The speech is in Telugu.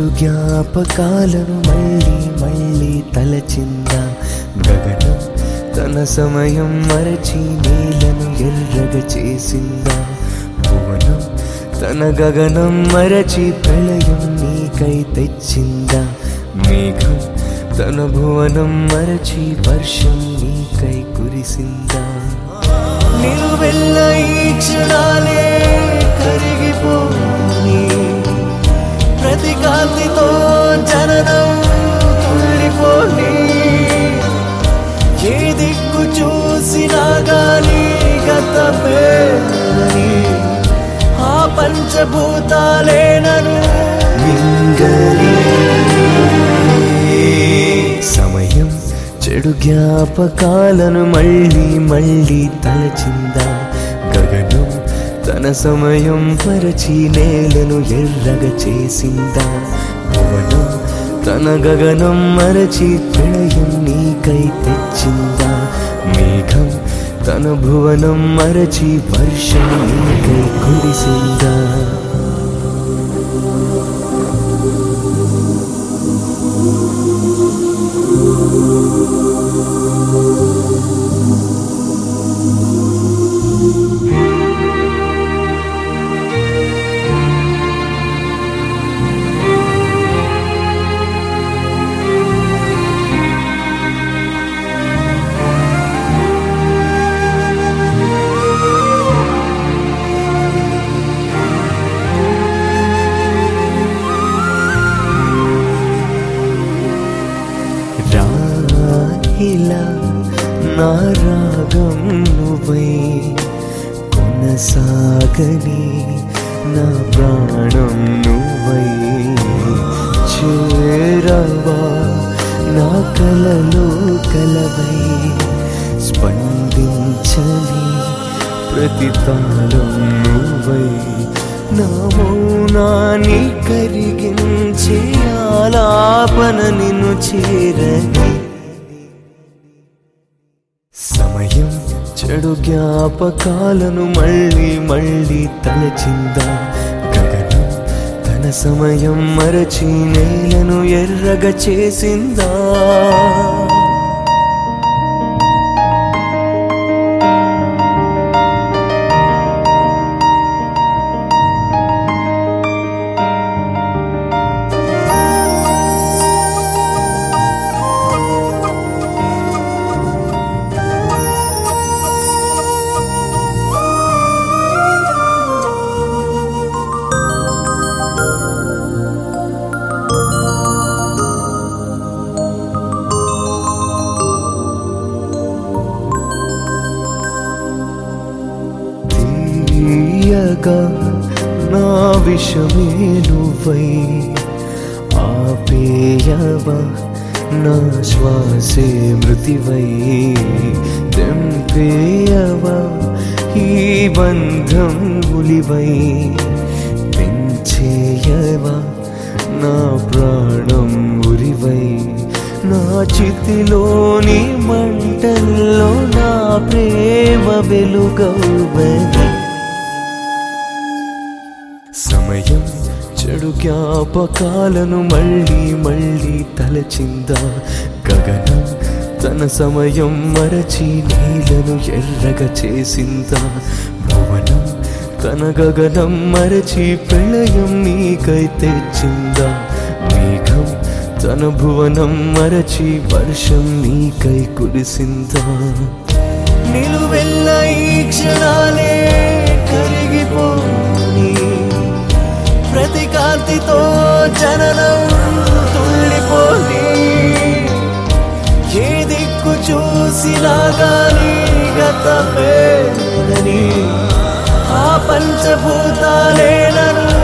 చెడు జ్ఞాపకాలను మళ్ళీ మళ్ళీ తలచిందా గగనం తన సమయం మరచి నీలను ఎర్రగా చేసిందా భువనం తన గగనం మరచి ప్రళయం నీకై తెచ్చిందా మేఘం తన భువనం మరచి వర్షం నీకై కురిసిందా నిలువెల్ల ఈ క్షణాలే కరిగిపోని ప్రతి కాంతితో జననం తుళ్ళిపోని ఏ దిక్కు చూసినా గాని గతమేనని ఆ పంచభూతాలే నను మింగలి సమయం చెడు జ్ఞాపకాలను మళ్ళీ మళ్ళీ తలచిందా గగనం తన సమయం పరచి నేలను ఎర్రగా చేసిందా భువనం తన గగనం మరచి ప్రళయం నీకై తెచ్చిందా మేఘం తన భువనం మరచి వర్షం నీకై కురిసిందా రాహిలా నా రాగం నువ్వై కొనసాగని నా ప్రాణం నువ్వై చేరవా నా కలలో కలవై స్పందించని ప్రతి తాళం నువ్వై నా మౌనాన్ని కరిగించే ఆలాపన నిన్ను చేరని సమయం చెడు జ్ఞాపకాలను మళ్ళీ మళ్ళీ తలచిందా గగనం తన సమయం మరచి నేలను ఎర్రగా చేసిందా తీయగా నా విషమే నువ్వై ఆపేయవా నా శ్వాసే మృతివై తెంపేయవా ఈ బంధం ఉలివై పెంచేయవా నా ప్రాణం ఉరివై నా చితిలోని మంటల్లో నా ప్రేమ వెలుగవని సమయం చెడు జ్ఞాపకాలను మళ్ళీ మళ్ళీ తలచిందా గగనం తన సమయం మరచి నీలను ఎర్రగా చేసిందా భువనం తన గగనం మరచి ప్రళయం నీకై తెచ్చిందా మేఘం తన భువనం మరచి వర్షం నీకై కురిసిందా నిలువెల్ల ఈ క్షణాలే కరిగిపోని ప్రతి కాంతితో జననం తుళ్ళిపోని ఏ దిక్కు చూసినా గాని గతమేనని ఆ పంచభూతాలే నన్ను